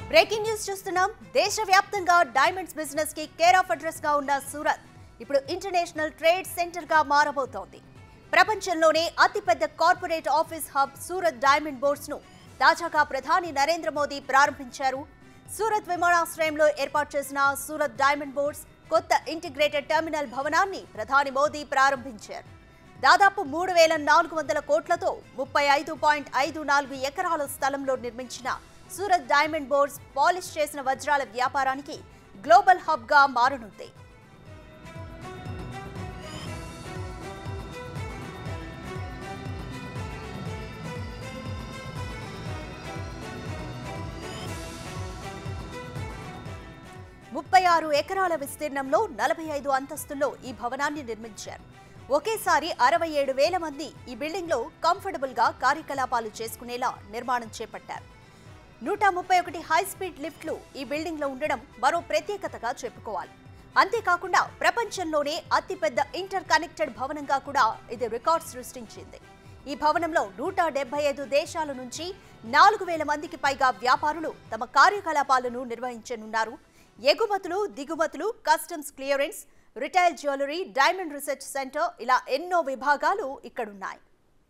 breaking news చూస్తున్నాం దేశవ్యాప్తంగా diamonds business కి కేర్ ఆఫ్ అడ్రస్ గా ఉన్న సూరత్ ఇప్పుడు ఇంటర్నేషనల్ ట్రేడ్ సెంటర్ గా మారబోతోంది ప్రపంచంలోనే అతిపెద్ద corporate office hub Surat diamond bourse ను తాజాగా ప్రధాని నరేంద్ర మోదీ ప్రారంభించారు సూరత్ విమానాశ్రయంలో ఏర్పాటు చేసిన సూరత్ డైమండ్ బోర్డ్స్ కొత్త ఇంటిగ్రేటెడ్ టెర్మినల్ భవనాన్ని ప్రధాని మోదీ ప్రారంభించారు దాదాపు మూడు వేల నాలుగు వందల కోట్లతో ముప్పై ఐదు పాయింట్ ఐదు నాలుగు ఎకరాల స్థలంలో నిర్మించిన సూరత్ డైమండ్ బోర్డ్స్ పాలిష్ చేసిన వజ్రాల వ్యాపారానికి గ్లోబల్ హబ్ గా మారనుంది ముప్పై ఆరు ఎకరాల విస్తీర్ణంలో నలభై ఐదు అంతస్తుల్లో ఈ భవనాన్ని నిర్మించారు ఒకేసారి అరవై ఏడు వేల మంది ఈ బిల్డింగ్లో కంఫర్టబుల్ గా కార్యకలాపాలు చేసుకునేలా నిర్మాణం చేపట్టారు నూట ముప్పై ఒకటి హై స్పీడ్ లిఫ్ట్లు ఈ బిల్డింగ్ లో ఉండడం మరో ప్రత్యేకతగా చెప్పుకోవాలి అంతేకాకుండా ప్రపంచంలోనే అతిపెద్ద ఇంటర్ కనెక్టెడ్ భవనంగా కూడా ఇది రికార్డ్ సృష్టించింది ఈ భవనంలో నూట డెబ్బై ఐదు దేశాల నుంచి నాలుగు వేల మందికి పైగా వ్యాపారులు తమ కార్యకలాపాలను నిర్వహించనున్నారు ఎగుమతులు దిగుమతులు customs clearance retail jewellery diamond research centre ఇలా ఎన్నో విభాగాలు ఇక్కడున్నాయి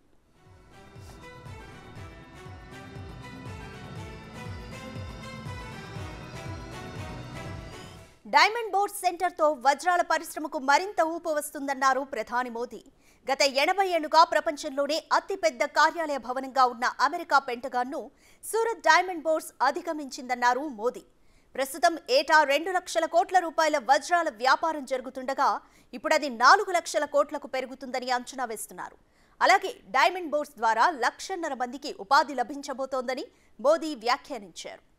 డైమండ్ బోర్డ్ సెంటర్తో వజ్రాల పరిశ్రమకు మరింత ఊపు వస్తుందన్నారు ప్రధాని మోదీ గత ఎనభై ఏళ్లుగా ప్రపంచంలోనే అతిపెద్ద కార్యాలయ భవనంగా ఉన్న అమెరికా పెంటగాన్ను సూరత్ డైమండ్ బోర్డ్స్ అధిగమించిందన్నారు మోదీ ప్రస్తుతం ఏటా రెండు లక్షల కోట్ల రూపాయల వజ్రాల వ్యాపారం జరుగుతుండగా ఇప్పుడు అది నాలుగు లక్షల కోట్లకు పెరుగుతుందని అంచనా వేస్తున్నారు అలాగే డైమండ్ బోర్డ్స్ ద్వారా లక్షన్నర మందికి ఉపాధి లభించబోతోందని మోదీ వ్యాఖ్యానించారు